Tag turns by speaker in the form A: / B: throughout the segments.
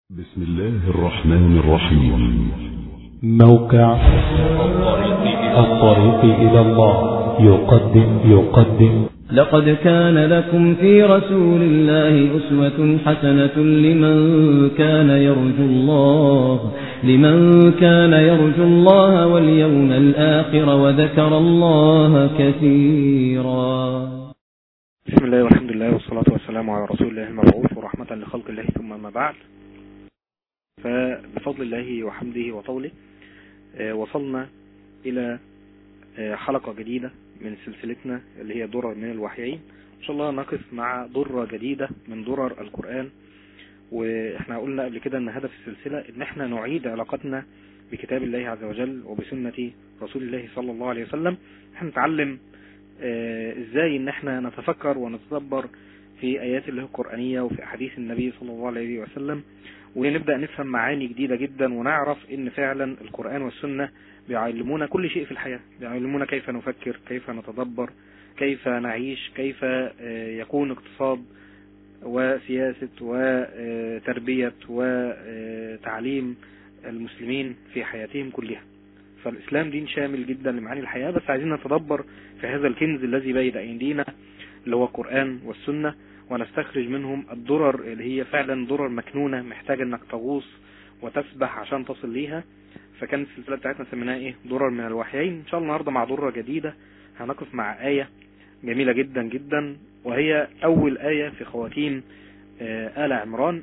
A: بسم الله الرحمن الرحيم
B: موقع الطريق إلى الله يقدم يقدم
C: لقد كان لكم في رسول الله أسوة حسنة لمن كان يرجو الله لمن كان يرجو الله واليوم الآخر وذكر الله كثيرا
D: بسم الله والحمد لله والصلاة والسلام على رسول الله المبعوث ورحمة لخلق الله ثم ما بعد فبفضل الله وحمده وطوله آه، وصلنا إلى آه، حلقة جديدة من سلسلتنا اللي هي درر من الوحيين إن شاء الله نقف مع درة جديدة من درر القرآن وإحنا قلنا قبل كده أن هدف السلسلة إن إحنا نعيد علاقتنا بكتاب الله عز وجل وبسنة رسول الله صلى الله عليه وسلم إحنا نتعلم آه، إزاي إن إحنا نتفكر ونتدبر في آيات الله القرآنية وفي أحاديث النبي صلى الله عليه وسلم ونبدأ نفهم معاني جديدة جدا ونعرف ان فعلا القرآن والسنة بيعلمونا كل شيء في الحياة بيعلمونا كيف نفكر كيف نتدبر كيف نعيش كيف آه، يكون اقتصاد وسياسة وتربية وتعليم المسلمين في حياتهم كلها فالإسلام دين شامل جدا لمعاني الحياة بس عايزين نتدبر في هذا الكنز الذي بين أيدينا اللي هو القرآن والسنة ونستخرج منهم الضرر اللي هي فعلا ضرر مكنونة محتاج انك تغوص وتسبح عشان تصل ليها فكانت السلسلة بتاعتنا سميناها ايه ضرر من الوحيين ان شاء الله النهاردة مع ضرة جديدة هنقف مع آية جميلة جدا جدا وهي اول آية في خواتيم آه، آل عمران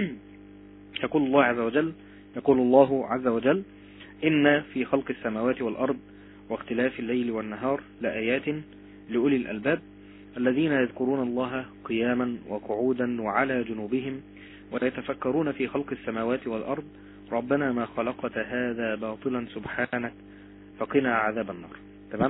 D: يقول الله عز وجل يقول الله عز وجل إن في خلق السماوات والأرض واختلاف الليل والنهار لآيات لأولي الألباب الذين يذكرون الله قياما وقعودا وعلى جنوبهم ويتفكرون في خلق السماوات والأرض ربنا ما خلقت هذا باطلا سبحانك فقنا عذاب النار تمام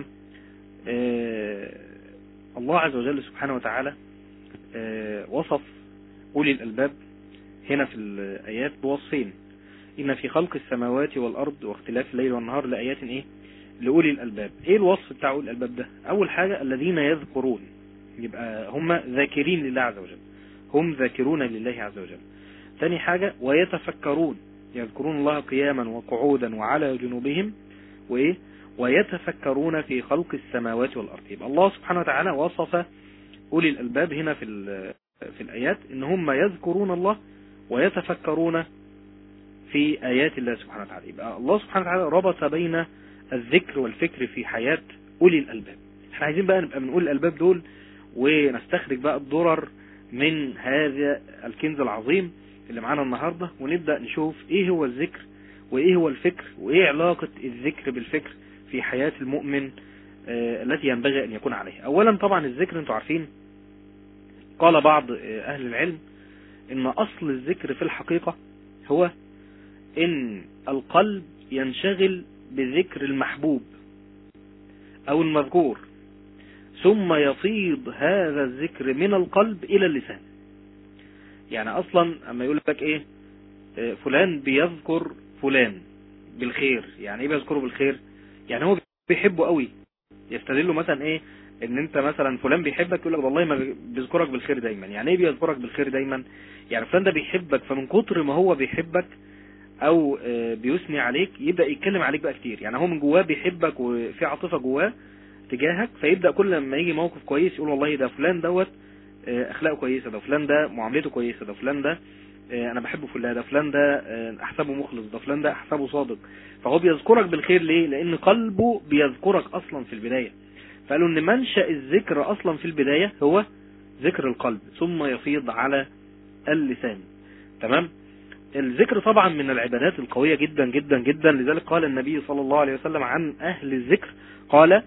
D: آه الله عز وجل سبحانه وتعالى آه وصف أولي الألباب هنا في الآيات بوصفين إن في خلق السماوات والأرض واختلاف الليل والنهار لآيات إيه لأولي الألباب إيه الوصف بتاع أولي الألباب ده أول حاجة الذين يذكرون يبقى هم ذاكرين لله عز وجل هم ذاكرون لله عز وجل ثاني حاجة ويتفكرون يذكرون الله قياما وقعودا وعلى جنوبهم وإيه ويتفكرون في خلق السماوات والأرض يبقى الله سبحانه وتعالى وصف أولي الألباب هنا في في الآيات إن هم يذكرون الله ويتفكرون في آيات الله سبحانه وتعالى يبقى الله سبحانه وتعالى ربط بين الذكر والفكر في حياة أولي الألباب احنا عايزين بقى نبقى من أولي الألباب دول ونستخرج بقى الضرر من هذا الكنز العظيم اللي معانا النهاردة ونبدأ نشوف ايه هو الذكر وايه هو الفكر وايه علاقة الذكر بالفكر في حياة المؤمن آه التي ينبغي ان يكون عليها اولا طبعا الذكر انتوا عارفين قال بعض آه اهل العلم ان اصل الذكر في الحقيقة هو ان القلب ينشغل بذكر المحبوب او المذكور ثم يفيض هذا الذكر من القلب الى اللسان يعني اصلا اما يقول لك ايه فلان بيذكر فلان بالخير يعني ايه بيذكره بالخير يعني هو بيحبه قوي يستدله مثلا ايه ان انت مثلا فلان بيحبك يقول لك والله ما بيذكرك بالخير دايما يعني ايه بيذكرك بالخير دايما يعني فلان ده بيحبك فمن كتر ما هو بيحبك او بيثني عليك يبدأ يتكلم عليك بقى كتير يعني هو من جواه بيحبك وفي عاطفة جواه تجاهك فيبدأ كل لما يجي موقف كويس يقول والله ده فلان دوت اخلاقه كويسة ده فلان ده معاملته كويسة ده فلان ده انا بحبه فلان ده فلان ده احسبه مخلص ده فلان ده احسبه صادق فهو بيذكرك بالخير ليه لان قلبه بيذكرك اصلا في البداية فقالوا ان منشأ الذكر اصلا في البداية هو ذكر القلب ثم يفيض على اللسان تمام الذكر طبعا من العبادات القوية جدا جدا جدا لذلك قال النبي صلى الله عليه وسلم عن اهل الذكر قال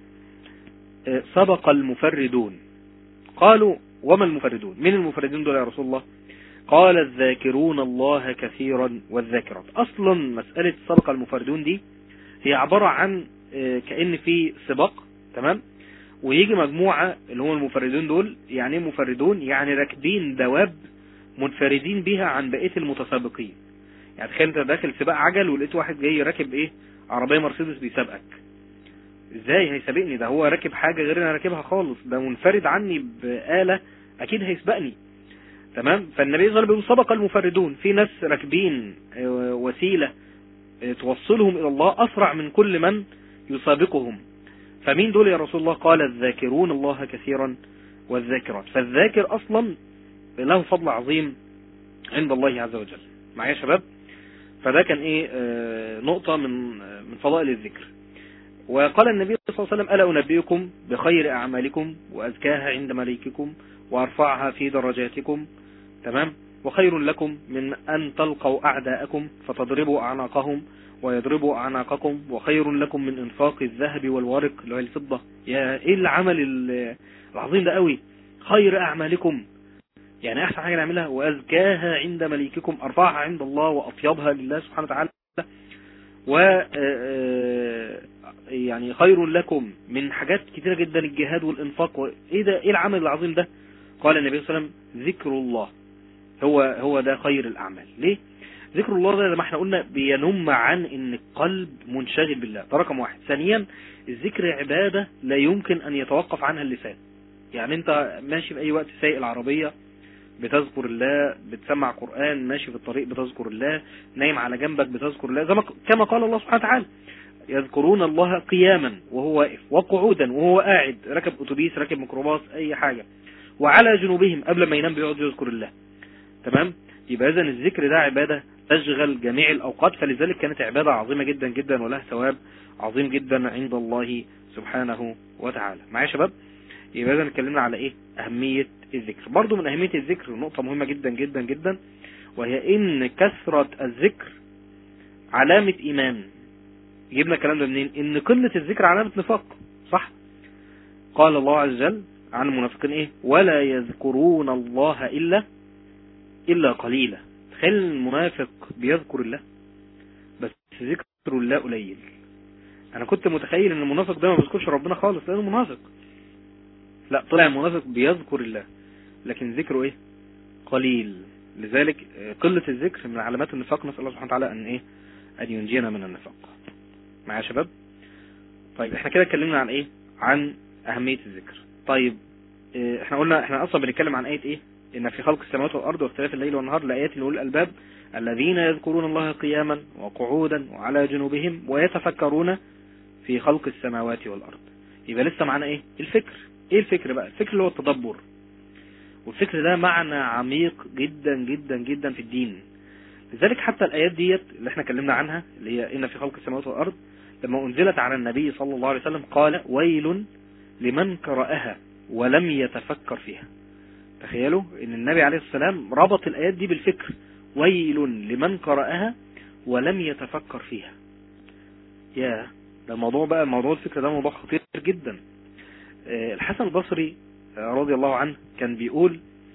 D: سبق المفردون قالوا وما المفردون من المفردون دول يا رسول الله قال الذاكرون الله كثيرا والذاكرات اصلا مسألة سبق المفردون دي هي عبارة عن كأن في سباق تمام ويجي مجموعة اللي هم المفردون دول يعني ايه مفردون يعني راكبين دواب منفردين بها عن بقية المتسابقين يعني تخيل انت داخل سباق عجل ولقيت واحد جاي راكب ايه عربية مرسيدس بيسابقك ازاي هيسابقني ده هو راكب حاجة غير انا راكبها خالص ده منفرد عني بآلة اكيد هيسبقني تمام فالنبي صلى الله عليه وسلم بيقول سبق المفردون في ناس راكبين آه، وسيلة آه، توصلهم الى الله اسرع من كل من يسابقهم فمين دول يا رسول الله قال الذاكرون الله كثيرا والذاكرات فالذاكر اصلا له فضل عظيم عند الله عز وجل معايا يا شباب فده كان ايه آه، نقطة من آه، من فضائل الذكر وقال النبي صلى الله عليه وسلم ألا أنبئكم بخير أعمالكم وأزكاها عند مليككم وأرفعها في درجاتكم تمام وخير لكم من أن تلقوا أعداءكم فتضربوا أعناقهم ويضربوا أعناقكم وخير لكم من إنفاق الذهب والورق اللي هو الفضة يا إيه العمل ال- العظيم ده قوي خير أعمالكم يعني أحسن حاجة نعملها وأزكاها عند مليككم أرفعها عند الله وأطيبها لله سبحانه وتعالى و آه، يعني خير لكم من حاجات كتيرة جدا الجهاد والإنفاق و- إيه ده إيه العمل العظيم ده قال النبي صلى الله عليه وسلم ذكر الله هو هو ده خير الأعمال ليه ذكر الله ده زي ما احنا قلنا بينم عن ان القلب منشغل بالله ده رقم واحد ثانيا الذكر عبادة لا يمكن ان يتوقف عنها اللسان يعني انت ماشي في اي وقت سايق العربية بتذكر الله بتسمع قرآن ماشي في الطريق بتذكر الله نايم على جنبك بتذكر الله زي ما كما قال الله سبحانه وتعالى يذكرون الله قياما وهو واقف وقعودا وهو قاعد راكب اتوبيس راكب ميكروباص اي حاجة وعلى جنوبهم قبل ما ينام بيقعد يذكر الله تمام يبقى اذا الذكر ده عبادة تشغل جميع الاوقات فلذلك كانت عبادة عظيمة جدا جدا ولها ثواب عظيم جدا عند الله سبحانه وتعالى معايا يا شباب يبقى اذا اتكلمنا على ايه اهمية الذكر برضو من اهمية الذكر نقطة مهمة جدا جدا جدا وهي ان كثرة الذكر علامة ايمان جبنا الكلام ده منين ان قلة الذكر علامة نفاق صح قال الله عز وجل عن المنافقين ايه ولا يذكرون الله الا الا قليلا تخيل المنافق بيذكر الله بس ذكر الله قليل انا كنت متخيل ان المنافق ده ما بيذكرش ربنا خالص لانه منافق لا طلع المنافق بيذكر الله لكن ذكره ايه قليل لذلك قلة الذكر من علامات النفاق نسأل الله سبحانه وتعالى ان ايه ان ينجينا من النفاق معايا يا شباب طيب احنا كده اتكلمنا عن ايه عن اهمية الذكر طيب اه احنا قلنا احنا اصلا بنتكلم عن ايه ايه ان في خلق السماوات والارض واختلاف الليل والنهار لايات لاولي الالباب الذين يذكرون الله قياما وقعودا وعلى جنوبهم ويتفكرون في خلق السماوات والارض يبقى لسه معانا ايه الفكر ايه الفكر بقى الفكر اللي هو التدبر والفكر ده معنى عميق جدا جدا جدا في الدين لذلك حتى الايات ديت اللي احنا اتكلمنا عنها اللي هي ان في خلق السماوات والارض لما انزلت على النبي صلى الله عليه وسلم قال ويل لمن قرأها ولم يتفكر فيها تخيلوا ان النبي عليه السلام ربط الايات دي بالفكر ويل لمن قرأها ولم يتفكر فيها يا ده الموضوع بقى موضوع الفكر ده موضوع خطير جدا الحسن البصري رضي الله عنه كان بيقول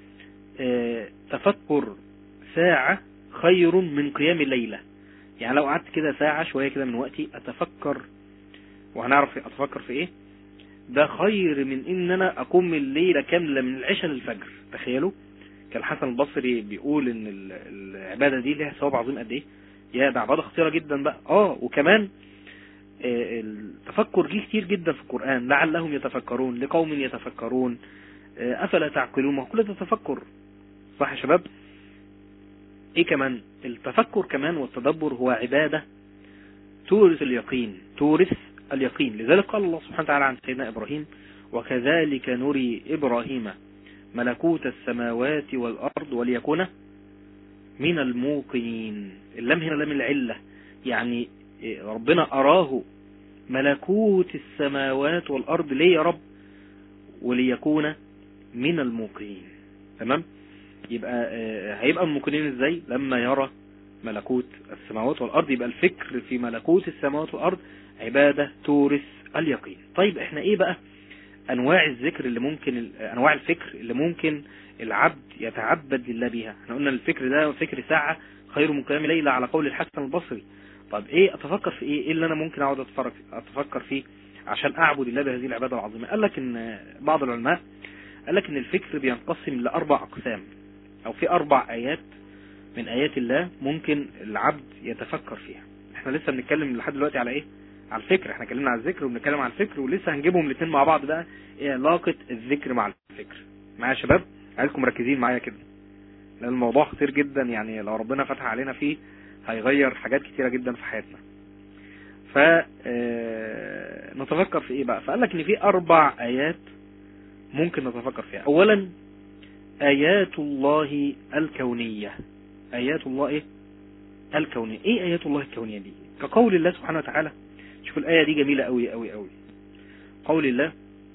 D: تفكر ساعة خير من قيام الليلة يعني لو قعدت كده ساعة شوية كده من وقتي اتفكر وهنعرف اتفكر في ايه ده خير من ان انا اقوم الليلة كاملة من العشاء للفجر تخيلوا كان الحسن البصري بيقول ان العبادة دي لها ثواب عظيم قد ايه يا ده عبادة خطيرة جدا بقى اه وكمان التفكر جه كتير جدا في القرآن لعلهم يتفكرون لقوم يتفكرون افلا تعقلون ما كل ده تفكر صح يا شباب ايه كمان التفكر كمان والتدبر هو عبادة تورث اليقين تورث اليقين لذلك قال الله سبحانه وتعالى عن سيدنا إبراهيم وكذلك نري إبراهيم ملكوت السماوات والأرض وليكون من الموقنين اللام هنا لام العلة يعني ربنا أراه ملكوت السماوات والأرض ليه يا رب وليكون من الموقنين تمام يبقى هيبقى الموقنين ازاي لما يرى ملكوت السماوات والأرض يبقى الفكر في ملكوت السماوات والأرض عبادة تورث اليقين طيب احنا ايه بقى انواع الذكر اللي ممكن انواع الفكر اللي ممكن العبد يتعبد لله بيها احنا قلنا الفكر ده فكر ساعة خير من قيام ليلة على قول الحسن البصري طب ايه اتفكر في ايه ايه اللي انا ممكن اقعد اتفكر فيه عشان اعبد الله بهذه العبادة العظيمة قال لك ان بعض العلماء قال لك ان الفكر بينقسم لاربع اقسام او في اربع ايات من ايات الله ممكن العبد يتفكر فيها احنا لسه بنتكلم لحد دلوقتي على ايه على الفكر احنا اتكلمنا على الذكر وبنتكلم على الفكر ولسه هنجيبهم الاثنين مع بعض بقى ايه علاقة الذكر مع الفكر معايا يا شباب عايزكم مركزين معايا كده لان الموضوع خطير جدا يعني لو ربنا فتح علينا فيه هيغير حاجات كتيرة جدا في حياتنا ف آه، نتفكر في ايه بقى فقال لك ان في اربع ايات ممكن نتفكر فيها اولا ايات الله الكونية ايات الله ايه الكونية ايه ايات الله الكونية دي كقول الله سبحانه وتعالى شوف الاية دي جميلة قوي قوي قوي قول الله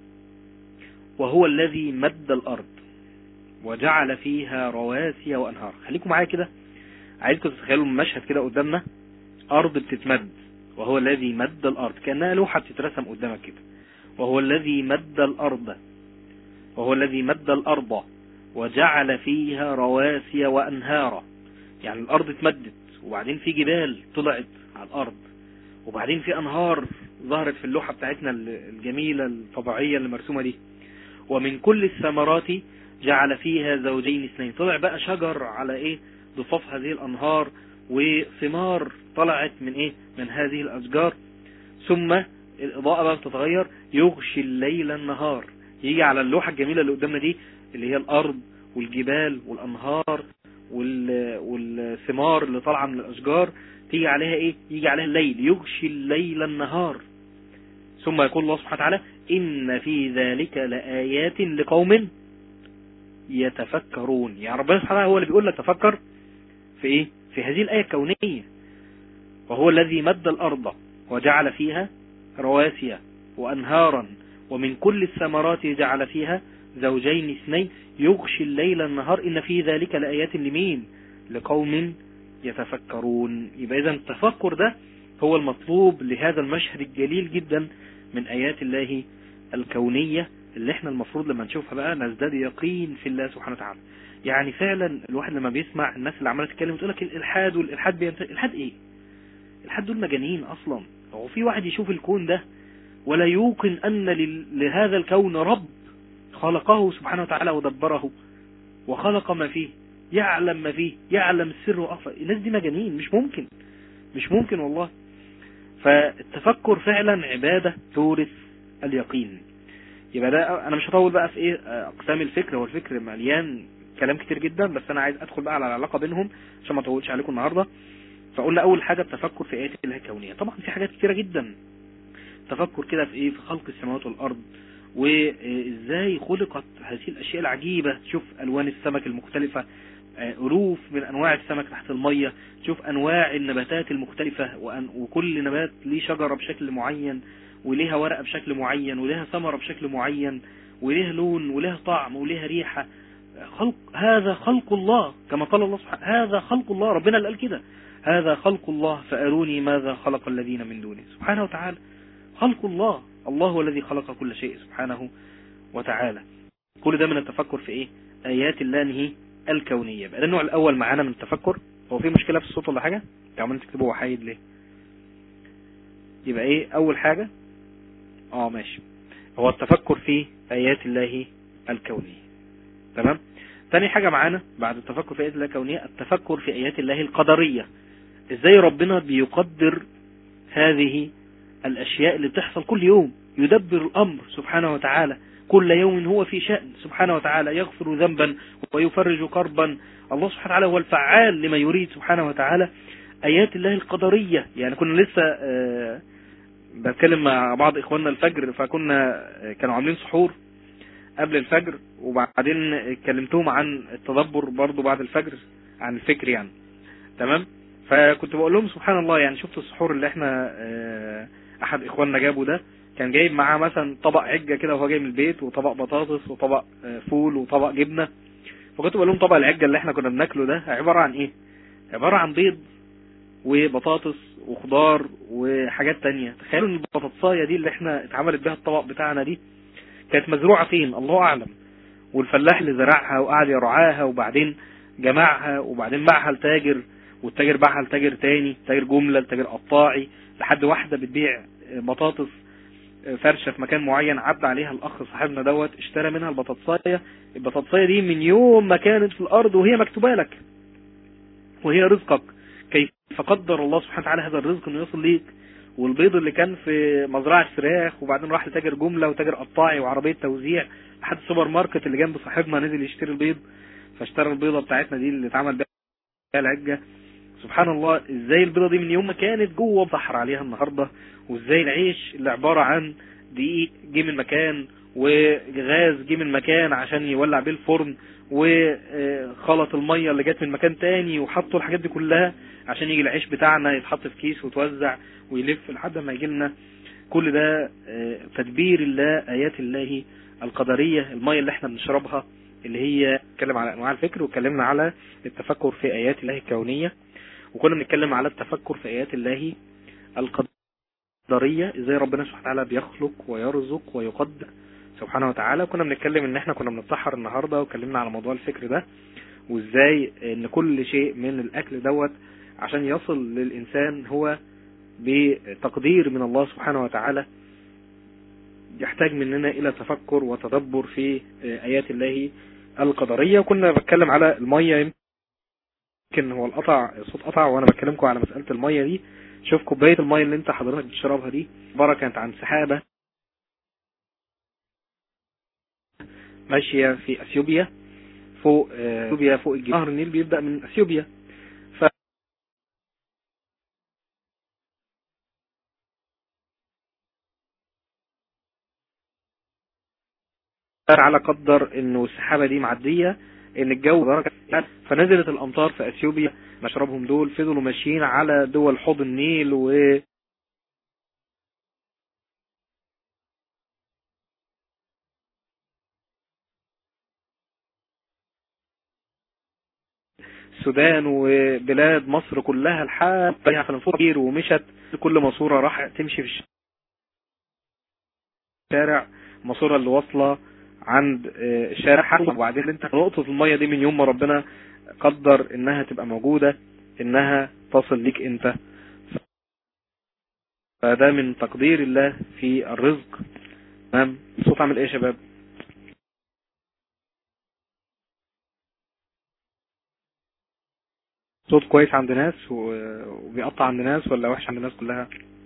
D: وهو الذي مد الارض وجعل فيها رواسي وانهار خليكم معايا كده عايزكم تتخيلوا المشهد كده قدامنا ارض بتتمد وهو الذي مد الارض كانها لوحه بتترسم قدامك كده وهو الذي مد الارض وهو الذي مد الارض وجعل فيها رواسي وانهارا يعني الارض اتمدت وبعدين في جبال طلعت على الارض وبعدين في انهار ظهرت في اللوحه بتاعتنا الجميله الطبيعيه اللي مرسومه دي ومن كل الثمرات جعل فيها زوجين اثنين طلع بقى شجر على ايه ضفاف هذه الانهار وثمار طلعت من ايه من هذه الاشجار ثم الاضاءة بقى بتتغير يغشي الليل النهار يجي على اللوحة الجميلة اللي قدامنا دي اللي هي الارض والجبال والانهار وال... والثمار اللي طالعة من الاشجار تيجي عليها ايه يجي عليها الليل يغشي الليل النهار ثم يقول الله سبحانه وتعالى ان في ذلك لآيات لقوم يتفكرون يعني ربنا سبحانه هو اللي بيقول لك تفكر في ايه في هذه الآية الكونية وهو الذي مد الأرض وجعل فيها رواسي وأنهارا ومن كل الثمرات جعل فيها زوجين اثنين يغشي الليل النهار إن في ذلك لآيات لمين لقوم يتفكرون يبقى إذا التفكر ده هو المطلوب لهذا المشهد الجليل جدا من آيات الله الكونية اللي احنا المفروض لما نشوفها بقى نزداد يقين في الله سبحانه وتعالى يعني فعلا الواحد لما بيسمع الناس اللي عماله تتكلم تقول لك الالحاد والالحاد بينت... الحاد ايه الحاد دول مجانين اصلا هو في واحد يشوف الكون ده ولا يوقن ان ل... لهذا الكون رب خلقه سبحانه وتعالى ودبره وخلق ما فيه يعلم ما فيه يعلم السر واخفى الناس دي مجانين مش ممكن مش ممكن والله فالتفكر فعلا عبادة تورث اليقين يبقى ده انا مش هطول بقى في ايه اقسام الفكر هو الفكر مليان كلام كتير جدا بس انا عايز ادخل بقى على العلاقة بينهم عشان ما اطولش عليكم النهاردة فقلنا اول حاجة التفكر في ايات الله الكونية طبعا في حاجات كتيرة جدا تفكر كده في ايه في خلق السماوات والارض وازاي خلقت هذه الاشياء العجيبة تشوف الوان السمك المختلفة ألوف من أنواع السمك تحت المية تشوف أنواع النباتات المختلفة وأن وكل نبات ليه شجرة بشكل معين وليها ورقة بشكل معين وليها ثمرة بشكل معين وليها لون وليها طعم وليها ريحة خلق هذا خلق الله كما قال الله سبحانه هذا خلق الله ربنا اللي قال كده هذا خلق الله فأروني ماذا خلق الذين من دونه سبحانه وتعالى خلق الله الله هو الذي خلق كل شيء سبحانه وتعالى كل ده من التفكر في ايه آيات الله نهي الكونية بقى ده النوع الأول معانا من التفكر هو في مشكلة في الصوت ولا حاجة انت عمال تكتبه وحيد ليه يبقى ايه أول حاجة اه ماشي هو التفكر في آيات الله الكونية تمام تاني حاجة معانا بعد التفكر في آيات الله الكونية التفكر في آيات الله القدرية ازاي ربنا بيقدر هذه الأشياء اللي بتحصل كل يوم يدبر الأمر سبحانه وتعالى كل يوم هو في شأن سبحانه وتعالى يغفر ذنبا ويفرج كربا الله سبحانه وتعالى هو الفعال لما يريد سبحانه وتعالى آيات الله القدرية يعني كنا لسه آه بتكلم مع بعض إخواننا الفجر فكنا آه كانوا عاملين سحور قبل الفجر وبعدين كلمتهم عن التدبر برضو بعد الفجر عن الفكر يعني تمام فكنت بقول لهم سبحان الله يعني شفت السحور اللي احنا آه احد اخواننا جابه ده كان جايب معاه مثلا طبق عجة كده وهو جاي من البيت وطبق بطاطس وطبق فول وطبق جبنة فكنت بقول لهم طبق العجة اللي احنا كنا بناكله ده عبارة عن ايه عبارة عن بيض وبطاطس وخضار وحاجات تانية تخيلوا ان البطاطساية دي اللي احنا اتعملت بها الطبق بتاعنا دي كانت مزروعة فين الله اعلم والفلاح اللي زرعها وقعد يرعاها وبعدين جمعها وبعدين باعها لتاجر والتاجر باعها لتاجر تاني تاجر جملة لتاجر قطاعي لحد واحدة بتبيع بطاطس فرشة في مكان معين عدى عليها الأخ صاحبنا دوت اشترى منها البطاطساية البطاطساية دي من يوم ما كانت في الأرض وهي مكتوبة لك وهي رزقك كيف قدر الله سبحانه وتعالى هذا الرزق انه يصل ليك والبيض اللي كان في مزرعة فراخ وبعدين راح لتاجر جملة وتاجر قطاعي وعربية توزيع لحد السوبر ماركت اللي جنب صاحبنا نزل يشتري البيض فاشترى البيضة بتاعتنا دي اللي اتعمل بيها العجة سبحان الله ازاي البيضة دي من يوم ما كانت جوه بحر عليها النهاردة وازاي العيش اللي عبارة عن دقيق جه من مكان وغاز جه من مكان عشان يولع بيه الفرن وخلط المية اللي جت من مكان تاني وحطوا الحاجات دي كلها عشان يجي العيش بتاعنا يتحط في كيس وتوزع ويلف لحد ما يجي لنا كل ده تدبير الله آيات الله القدرية المية اللي احنا بنشربها اللي هي اتكلم على انواع الفكر واتكلمنا على التفكر في ايات الله الكونية وكنا بنتكلم على التفكر في ايات الله القدرية ازاي ربنا سبحانه وتعالى بيخلق ويرزق ويقدر سبحانه وتعالى كنا بنتكلم ان احنا كنا بنتطحر النهاردة واتكلمنا على موضوع الفكر ده وازاي ان كل شيء من الاكل دوت عشان يصل للانسان هو بتقدير من الله سبحانه وتعالى يحتاج مننا الى تفكر وتدبر في ايات الله القدرية وكنا بتكلم على المية يمكن هو القطع صوت قطع وانا بكلمكم على مسألة المية دي شوف كوباية المية اللي انت حضرتك بتشربها دي عبارة كانت عن سحابة ماشية في اثيوبيا فوق اثيوبيا فوق نهر النيل بيبدأ من اثيوبيا ف على قدر انه السحابة دي معدية ان الجو درجة فنزلت الامطار في اثيوبيا مشربهم دول فضلوا ماشيين على دول حوض النيل و السودان وبلاد مصر كلها لحد كبير ومشت كل ماسوره راح تمشي في الشارع الماسوره اللي واصله عند الشارع حق وبعدين انت نقطة المية دي من يوم ما ربنا قدر انها تبقى موجودة انها تصل ليك انت فده من تقدير الله في الرزق تمام الصوت عامل ايه يا شباب صوت كويس عند ناس وبيقطع عند ناس ولا وحش عند الناس كلها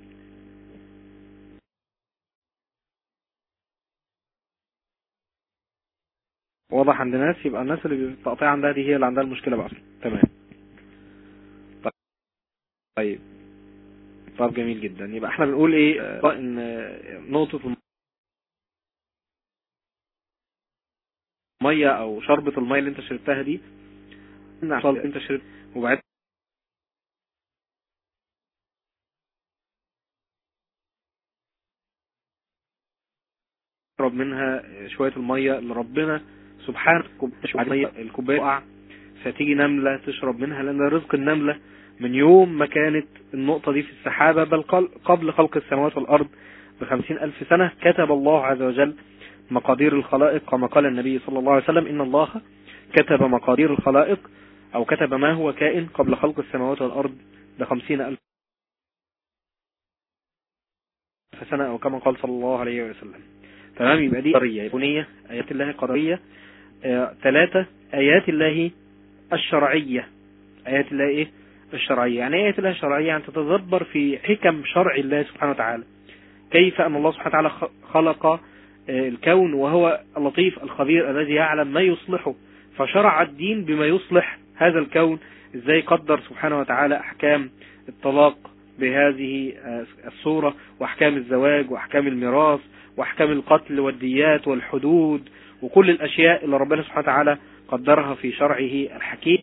D: واضح عند ناس يبقى الناس اللي التقطيع عندها دي هي اللي عندها المشكلة بقى تمام طيب طب جميل جدا يبقى احنا بنقول ايه ان نقطة المية او شربة المية اللي انت شربتها دي انت شربت وبعد تشرب منها شوية المية اللي ربنا سبحانه الكوباية تقع فتيجي نملة تشرب منها لأن رزق النملة من يوم ما كانت النقطة دي في السحابة بل قبل خلق السماوات والأرض بخمسين ألف سنة كتب الله عز وجل مقادير الخلائق كما قال النبي صلى الله عليه وسلم إن الله كتب مقادير الخلائق أو كتب ما هو كائن قبل خلق السماوات والأرض بخمسين ألف سنة أو كما قال صلى الله عليه وسلم تمام يبقى دي قدرية بنية آيات الله قدرية ثلاثة آيات الله الشرعية آيات الله إيه الشرعية يعني آيات الله الشرعية يعني تتدبر في حكم شرع الله سبحانه وتعالى كيف أن الله سبحانه وتعالى خلق الكون وهو اللطيف الخبير الذي يعلم ما يصلحه فشرع الدين بما يصلح هذا الكون ازاي قدر سبحانه وتعالى احكام الطلاق بهذه الصورة واحكام الزواج واحكام الميراث واحكام القتل والديات والحدود وكل الاشياء اللي ربنا سبحانه وتعالى قدرها في شرعه الحكيم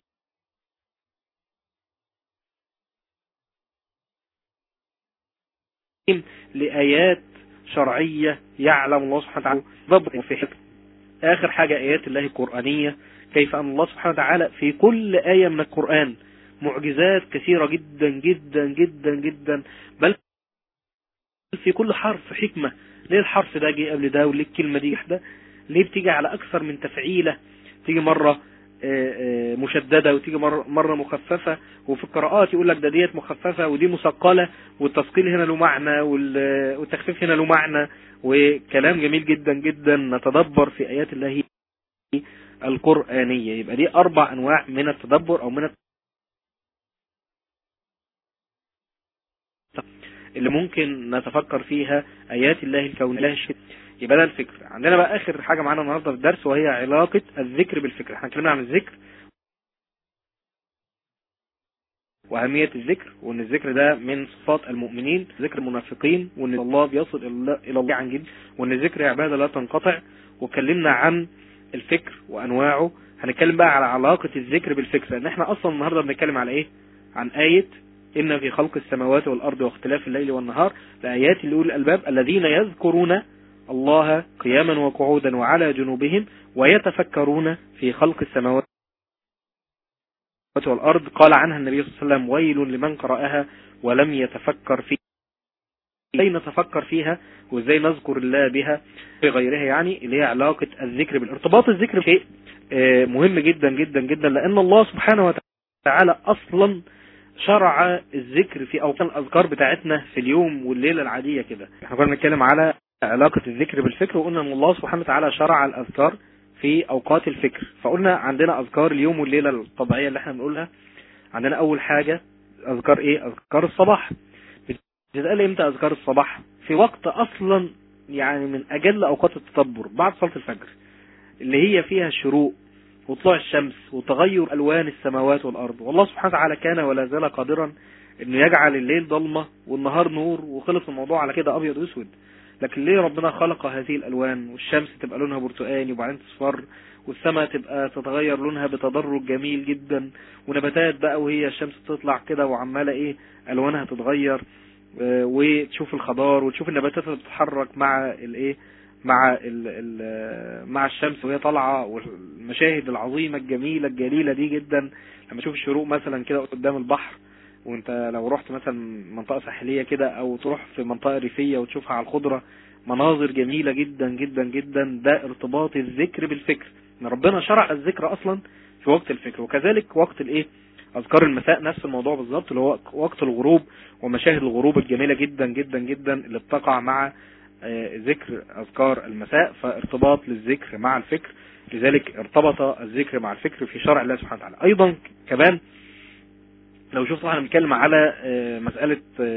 D: لآيات شرعية يعلم الله سبحانه وتعالى ضبط في حكم آخر حاجة آيات الله القرآنية كيف أن الله سبحانه وتعالى في كل آية من القرآن معجزات كثيرة جدا جدا جدا جدا بل في كل حرف حكمة ليه الحرف ده جه قبل ده وليه الكلمة دي واحدة ليه بتيجي على أكثر من تفعيلة تيجي مرة مشددة وتيجي مرة, مرة مخففة وفي القراءات يقول لك ده ديت مخففة ودي مثقلة والتثقيل هنا له معنى والتخفيف هنا له معنى وكلام جميل جدا جدا نتدبر في آيات الله القرآنية يبقى دي أربع أنواع من التدبر أو من اللي ممكن نتفكر فيها آيات الله الكونية يبقى ده الفكر عندنا بقى اخر حاجة معانا النهاردة في الدرس وهي علاقة الذكر بالفكر احنا اتكلمنا عن الذكر وأهمية الذكر وأن الذكر ده من صفات المؤمنين ذكر المنافقين وأن الله بيصل إلى الله عن جد وأن الذكر عبادة لا تنقطع واتكلمنا عن الفكر وأنواعه هنتكلم بقى على علاقة الذكر بالفكر لأن احنا أصلا النهاردة بنتكلم على إيه عن آية إن في خلق السماوات والأرض واختلاف الليل والنهار لآيات لأولي الألباب الذين يذكرون الله قياما وقعودا وعلى جنوبهم ويتفكرون في خلق السماوات والأرض قال عنها النبي صلى الله عليه وسلم ويل لمن قرأها ولم يتفكر فيها ازاي نتفكر فيها وازاي نذكر الله بها في غيرها يعني اللي هي علاقة الذكر بالارتباط الذكر شيء مهم جدا جدا جدا لان الله سبحانه وتعالى اصلا شرع الذكر في اوقات الاذكار بتاعتنا في اليوم والليلة العادية كده احنا كنا بنتكلم على علاقة الذكر بالفكر وقلنا ان الله سبحانه وتعالى شرع الاذكار في اوقات الفكر فقلنا عندنا اذكار اليوم والليلة الطبيعية اللي احنا بنقولها عندنا اول حاجة اذكار ايه اذكار الصباح بتتقال امتى اذكار الصباح في وقت اصلا يعني من اجل اوقات التدبر بعد صلاة الفجر اللي هي فيها الشروق وطلوع الشمس وتغير الوان السماوات والارض والله سبحانه وتعالى كان ولا زال قادرا انه يجعل الليل ضلمة والنهار نور وخلص الموضوع على كده ابيض واسود لكن ليه ربنا خلق هذه الالوان والشمس تبقى لونها برتقاني وبعدين تصفر والسماء تبقى تتغير لونها بتدرج جميل جدا ونباتات بقى وهي الشمس تطلع كده وعمالة ايه الوانها تتغير وتشوف الخضار وتشوف النباتات اللي بتتحرك مع الايه مع ال ال مع الشمس وهي طالعه والمشاهد العظيمه الجميله الجليله دي جدا لما تشوف الشروق مثلا كده قدام البحر وانت لو رحت مثلا منطقه ساحليه كده او تروح في منطقه ريفيه وتشوفها على الخضره مناظر جميله جدا جدا جدا ده ارتباط الذكر بالفكر ان ربنا شرع الذكر اصلا في وقت الفكر وكذلك وقت الايه اذكار المساء نفس الموضوع بالظبط اللي هو وقت الغروب ومشاهد الغروب الجميلة جدا جدا جدا اللي بتقع مع ذكر اذكار المساء فارتباط للذكر مع الفكر لذلك ارتبط الذكر مع الفكر في شرع الله سبحانه وتعالى ايضا كمان لو شفت احنا بنتكلم على مسألة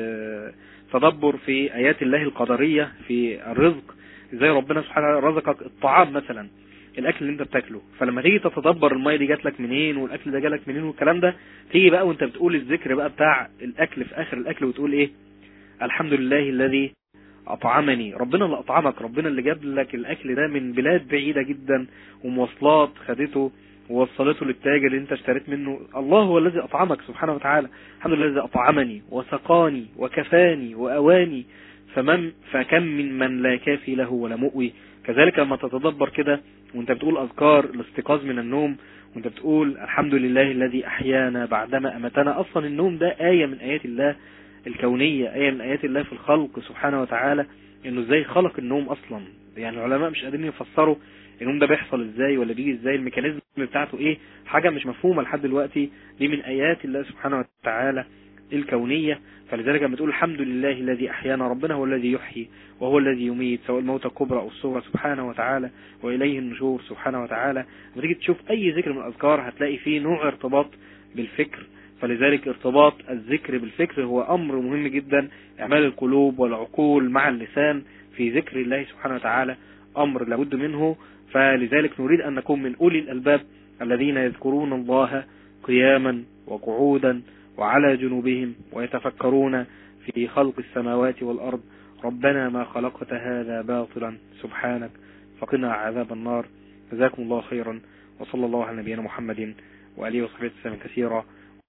D: تدبر في ايات الله القدرية في الرزق ازاي ربنا سبحانه وتعالى رزقك الطعام مثلا الاكل اللي انت بتاكله فلما تيجي تتدبر الميه دي جات لك منين والاكل ده جالك منين والكلام ده تيجي بقى وانت بتقول الذكر بقى بتاع الاكل في اخر الاكل وتقول ايه الحمد لله الذي اطعمني ربنا اللي اطعمك ربنا اللي جاب لك الاكل ده من بلاد بعيدة جدا ومواصلات خدته ووصلته للتاجر اللي انت اشتريت منه الله هو الذي اطعمك سبحانه وتعالى الحمد لله الذي اطعمني وسقاني وكفاني واواني فمن فكم من من لا كافي له ولا مؤوي كذلك لما تتدبر كده وانت بتقول اذكار الاستيقاظ من النوم وانت بتقول الحمد لله الذي احيانا بعدما امتنا اصلا النوم ده آية من ايات الله الكونية آية من ايات الله في الخلق سبحانه وتعالى انه ازاي خلق النوم اصلا يعني العلماء مش قادرين يفسروا النوم ده بيحصل ازاي ولا بيجي ازاي الميكانيزم بتاعته ايه حاجة مش مفهومة لحد دلوقتي دي من ايات الله سبحانه وتعالى الكونية فلذلك لما تقول الحمد لله الذي أحيانا ربنا هو الذي يحيي وهو الذي يميت سواء الموت الكبرى أو الصغرى سبحانه وتعالى وإليه النشور سبحانه وتعالى لما تيجي تشوف أي ذكر من الأذكار هتلاقي فيه نوع ارتباط بالفكر فلذلك ارتباط الذكر بالفكر هو أمر مهم جدا إعمال القلوب والعقول مع اللسان في ذكر الله سبحانه وتعالى أمر لابد منه فلذلك نريد أن نكون من أولي الألباب الذين يذكرون الله قياما وقعودا وعلى جنوبهم ويتفكرون في خلق السماوات والأرض ربنا ما خلقت هذا باطلا سبحانك فقنا عذاب النار جزاكم الله خيرا وصلى الله على نبينا محمد وآله وصحبه وسلم كثيرا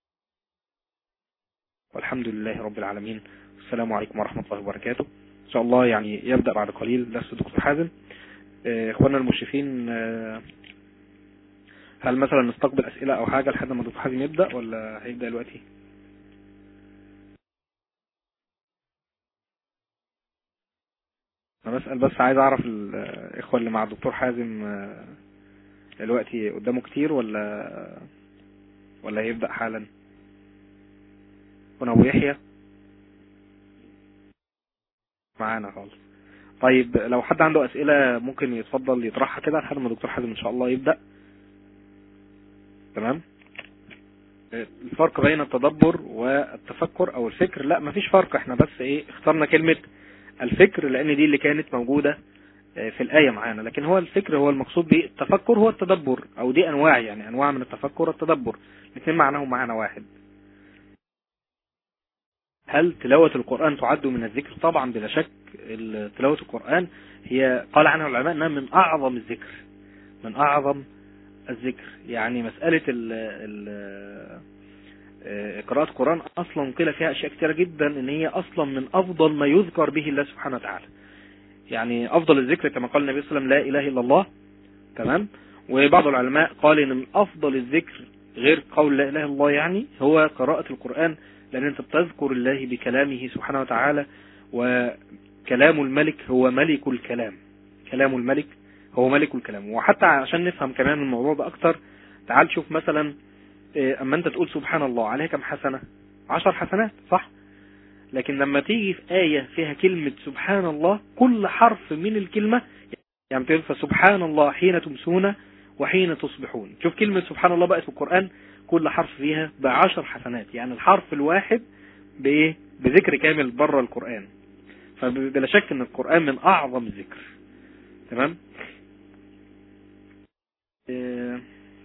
D: والحمد لله رب العالمين السلام عليكم ورحمة الله وبركاته إن شاء الله يعني يبدأ بعد قليل درس دكتور حازم إخواننا المشرفين هل مثلا نستقبل أسئلة أو حاجة لحد ما دكتور حازم يبدأ ولا هيبدأ دلوقتي؟ انا بسأل بس عايز اعرف الاخوة اللي مع الدكتور حازم دلوقتي قدامه كتير ولا ولا هيبدأ حالا هنا ابو يحيى معانا خالص طيب لو حد عنده اسئلة ممكن يتفضل يطرحها كده لحد ما الدكتور حازم ان شاء الله يبدأ تمام الفرق بين التدبر والتفكر او الفكر لا مفيش فرق احنا بس ايه اخترنا كلمة الفكر لان دي اللي كانت موجودة في الآية معانا لكن هو الفكر هو المقصود بالتفكر هو التدبر او دي انواع يعني انواع من التفكر والتدبر الاثنين معناهم معنى واحد هل تلاوة القرآن تعد من الذكر طبعا بلا شك تلاوة القرآن هي قال عنها العلماء انها من اعظم الذكر من اعظم الذكر يعني مسألة ال ال قراءة القرآن اصلا قيل فيها اشياء كثيرة جدا ان هي اصلا من افضل ما يذكر به الله سبحانه وتعالى يعني افضل الذكر كما قال النبي صلى الله عليه وسلم لا اله الا الله تمام وبعض العلماء قال ان من افضل الذكر غير قول لا اله الا الله يعني هو قراءة القرآن لان انت بتذكر الله بكلامه سبحانه وتعالى وكلام الملك هو ملك الكلام كلام الملك هو ملك الكلام وحتى عشان نفهم كمان الموضوع ده اكتر تعال شوف مثلا اما انت تقول سبحان الله عليها كم حسنة عشر حسنات صح لكن لما تيجي في آية فيها كلمة سبحان الله كل حرف من الكلمة يعني تقول فسبحان الله حين تمسون وحين تصبحون شوف كلمة سبحان الله بقت في القرآن كل حرف فيها بعشر حسنات يعني الحرف الواحد بايه بذكر كامل بره القرآن فبلا شك ان القرآن من اعظم الذكر تمام ايه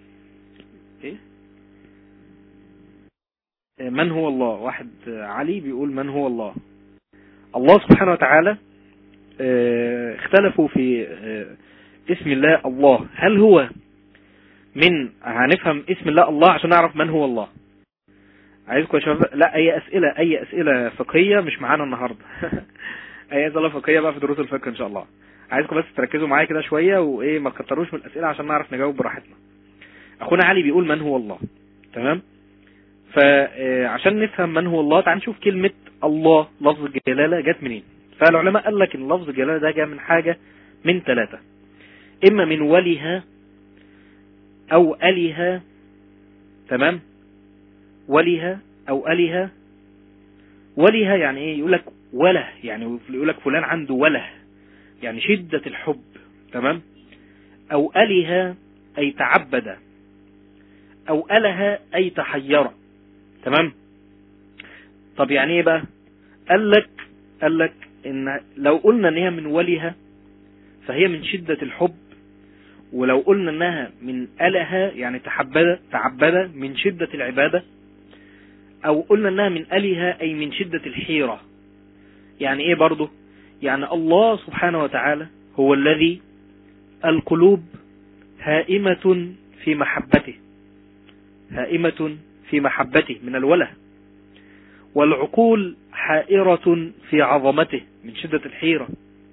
D: من هو الله واحد علي بيقول من هو الله الله سبحانه وتعالى اختلفوا في اسم الله الله هل هو من هنفهم اسم الله الله عشان نعرف من هو الله عايزكم يا شباب لا اي اسئلة اي اسئلة فقهية مش معانا النهاردة اي اسئلة فقهية بقى في دروس الفقه ان شاء الله عايزكم بس تركزوا معايا كده شوية وايه ما تكتروش من الاسئلة عشان نعرف نجاوب براحتنا اخونا علي بيقول من هو الله تمام فعشان نفهم من هو الله تعال نشوف كلمة الله لفظ الجلالة جت منين فالعلماء قال لك ان لفظ الجلالة ده جاء من حاجة من ثلاثة اما من ولها او الها تمام ولها او الها ولها يعني ايه يقول لك وله يعني يقول لك فلان عنده وله يعني شدة الحب تمام او الها اي تعبد او اله اي تحير تمام طب يعني ايه بقى قال لك قال لك ان لو قلنا ان هي من ولها فهي من شدة الحب ولو قلنا انها من أله يعني تعبد تعبد من شدة العبادة او قلنا انها من أله اي من شدة الحيرة يعني ايه برضه يعني الله سبحانه وتعالى هو الذي القلوب هائمة في محبته هائمة في محبته من الوله والعقول حائرة في عظمته من شدة الحيرة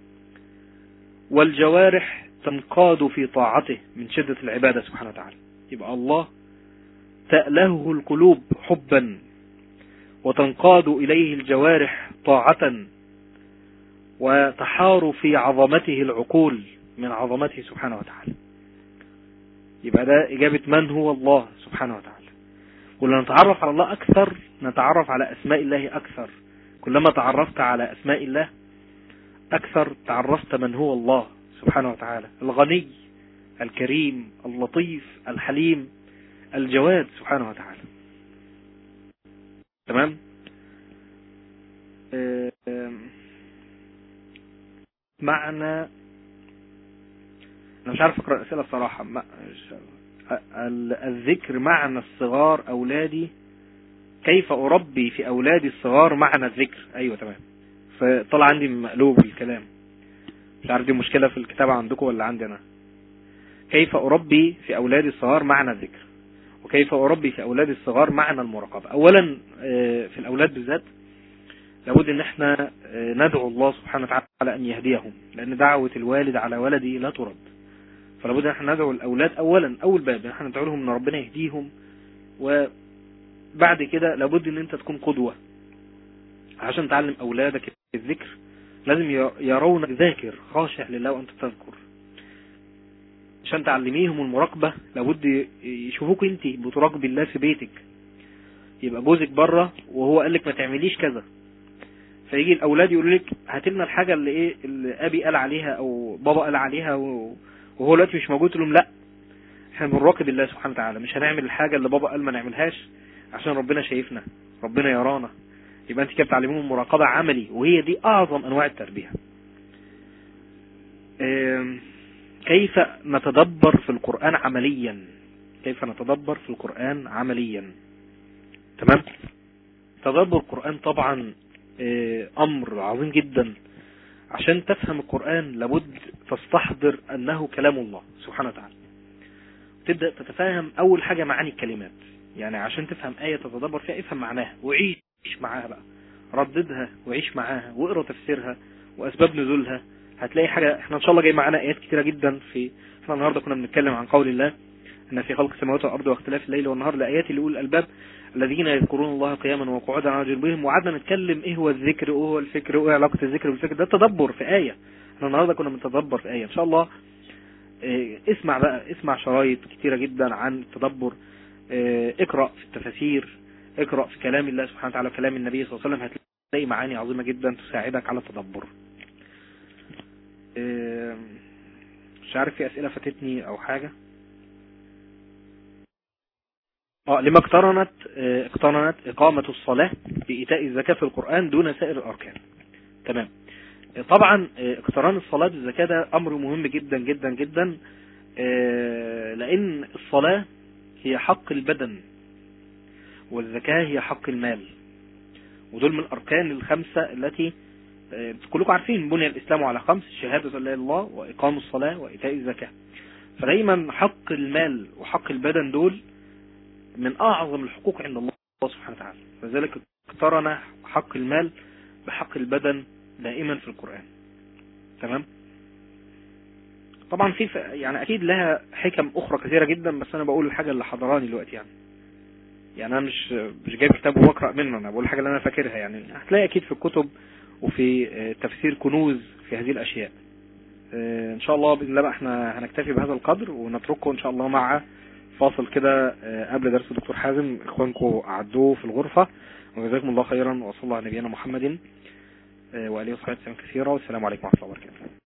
D: والجوارح تنقاد في طاعته من شدة العبادة سبحانه وتعالى يبقى الله تألهه القلوب حبا وتنقاد إليه الجوارح طاعة وتحار في عظمته العقول من عظمته سبحانه وتعالى يبقى ده إجابة من هو الله سبحانه وتعالى ولما نتعرف على الله أكثر نتعرف على أسماء الله أكثر كلما تعرفت على أسماء الله أكثر تعرفت من هو الله سبحانه وتعالى الغني الكريم اللطيف الحليم الجواد سبحانه وتعالى تمام معنى انا مش عارف اقرا الاسئله الصراحه الذكر معنى الصغار اولادي كيف اربي في اولادي الصغار معنى الذكر ايوه تمام فطلع عندي مقلوب الكلام مش عارف دي مشكلة في الكتابة عندكم ولا عندي انا كيف اربي في اولادي الصغار معنى الذكر وكيف اربي في اولادي الصغار معنى المراقبة اولا في الاولاد بالذات لابد ان احنا ندعو الله سبحانه وتعالى ان يهديهم لان دعوة الوالد على ولده لا ترد فلابد ان احنا ندعو الاولاد اولا اول باب ان احنا ندعو لهم ان ربنا يهديهم وبعد كده لابد ان انت تكون قدوة عشان تعلم اولادك الذكر لازم يرونك ذاكر خاشع لله وانت تذكر عشان تعلميهم المراقبة لابد يشوفوك انت بتراقبي الله في بيتك يبقى جوزك بره وهو قال لك ما تعمليش كذا فيجي الاولاد يقولوا لك هات لنا الحاجه اللي ايه اللي ابي قال عليها او بابا قال عليها وهو دلوقتي مش موجود لهم لا احنا بنراقب الله سبحانه وتعالى مش هنعمل الحاجه اللي بابا قال ما نعملهاش عشان ربنا شايفنا ربنا يرانا يبقى انت كده بتعلميهم مراقبه عملي وهي دي اعظم انواع التربيه آم، كيف نتدبر في القرآن عمليا كيف نتدبر في القرآن عمليا تمام تدبر القرآن طبعا آه، أمر عظيم جدا عشان تفهم القرآن لابد تستحضر أنه كلام الله سبحانه وتعالى تبدأ تتفاهم أول حاجة معاني الكلمات يعني عشان تفهم آية تتدبر فيها افهم معناها وعيش معاها بقى رددها وعيش معاها واقرا تفسيرها وأسباب نزولها هتلاقي حاجة احنا ان شاء الله جاي معانا آيات كتيرة جدا في احنا النهاردة كنا بنتكلم عن قول الله ان في خلق السماوات والارض واختلاف الليل والنهار لآيات لأولي الألباب الذين يذكرون الله قياما وقعودا على جنوبهم وقعدنا نتكلم ايه هو الذكر وايه هو الفكر وايه علاقة الذكر بالفكر ده تدبر في آية احنا النهاردة كنا بنتدبر في آية ان شاء الله اه، اسمع بقى اسمع شرايط كتيرة جدا عن التدبر اه، اقرأ في التفاسير اقرأ في كلام الله سبحانه وتعالى وكلام النبي صلى الله عليه وسلم هتلاقي معاني عظيمة جدا تساعدك على التدبر اه، مش عارف في اسئلة فاتتني او حاجة اه لما اقترنت اه، اقترنت اقامة الصلاة بإيتاء الزكاة في القرآن دون سائر الاركان تمام اه، طبعا اه، اقتران الصلاة بالزكاة ده امر مهم جدا جدا جدا اه، لان الصلاة هي حق البدن والزكاة هي حق المال ودول من الاركان الخمسة التي اه، كلكم عارفين بني الاسلام على خمس شهادة لا اله الا الله واقام الصلاة وايتاء الزكاة فدايما حق المال وحق البدن دول من اعظم الحقوق عند الله سبحانه وتعالى فذلك اقترن حق المال بحق البدن دائما في القرآن تمام طبعا في ف- يعني اكيد لها حكم اخرى كثيرة جدا بس انا بقول الحاجة اللي حضراني دلوقتي يعني يعني انا مش مش جايب كتاب واقرا منه انا بقول الحاجة اللي انا فاكرها يعني هتلاقي اكيد في الكتب وفي آه، تفسير كنوز في هذه الاشياء آه، ان شاء الله باذن الله بقى احنا هنكتفي بهذا القدر ونتركه ان شاء الله مع فاصل كده آه، قبل درس الدكتور حازم اخوانكم عدوه في الغرفة وجزاكم الله خيرا وصلى الله على نبينا محمد آه، وآله وصحبه وسلم كثيرا والسلام عليكم ورحمة الله وبركاته